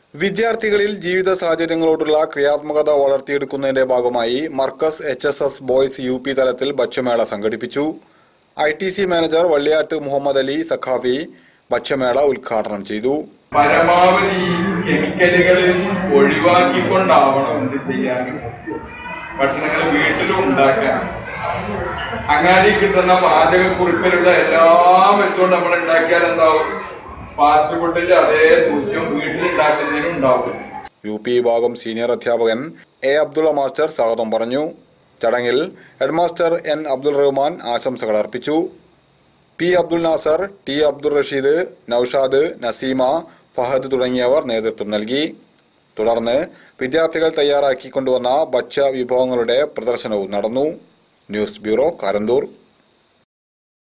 വിദ്യാർത്ഥികളിൽ ജീവിത സാഹചര്യങ്ങളോടുള്ള ക്രിയാത്മകത വളർത്തിയെടുക്കുന്നതിന്റെ ഭാഗമായി Markaz H S S boys U P തലത്തിൽ ഭക്ഷ്യമേള സംഘടിപ്പിച്ചു I T C manager Valliyat Muhammad Ali Saqafi ഭക്ഷ്യമേള ഉദ്ഘാടനം ചെയ്തു പരമാവധി ഈ കെമിക്കലുകൾ ഒഴിവാക്കിക്കൊണ്ടാവണം എന്ത് ചെയ്യാൻ ഭക്ഷണങ്ങൾ വീട്ടിലും ഉണ്ടാക്കാൻ അങ്ങാടി കിട്ടുന്ന പാചകക്കുറിപ്പിലുള്ള എല്ലാം വെച്ചുകൊണ്ട് നമ്മൾ ഉണ്ടാക്കിയാൽ എന്താവും ഫാസ്റ്റ് ഫുഡിൽ അതേ ദൂഷ്യം വീട്ടിലുണ്ടാക്കുന്നതിനും ഉണ്ടാവും യു പി വിഭാഗം സീനിയർ അധ്യാപകൻ എ അബ്ദുള്ള മാസ്റ്റർ സ്വാഗതം പറഞ്ഞു ചടങ്ങിൽ ഹെഡ്മാസ്റ്റർ എൻ അബ്ദുൾ റഹ്മാൻ ആശംസകൾ അർപ്പിച്ചു പി അബ്ദുൽ നാസർ ടി അബ്ദുൾ റഷീദ് നൌഷാദ് നസീമ ഫഹദ് തുടങ്ങിയവർ നേതൃത്വം നൽകി തുടർന്ന് വിദ്യാർത്ഥികൾ തയ്യാറാക്കി കൊണ്ടുവന്ന ഭക്ഷ്യ വിഭവങ്ങളുടെ പ്രദർശനവും നടന്നു ന്യൂസ് ബ്യൂറോ കാരന്തൂർ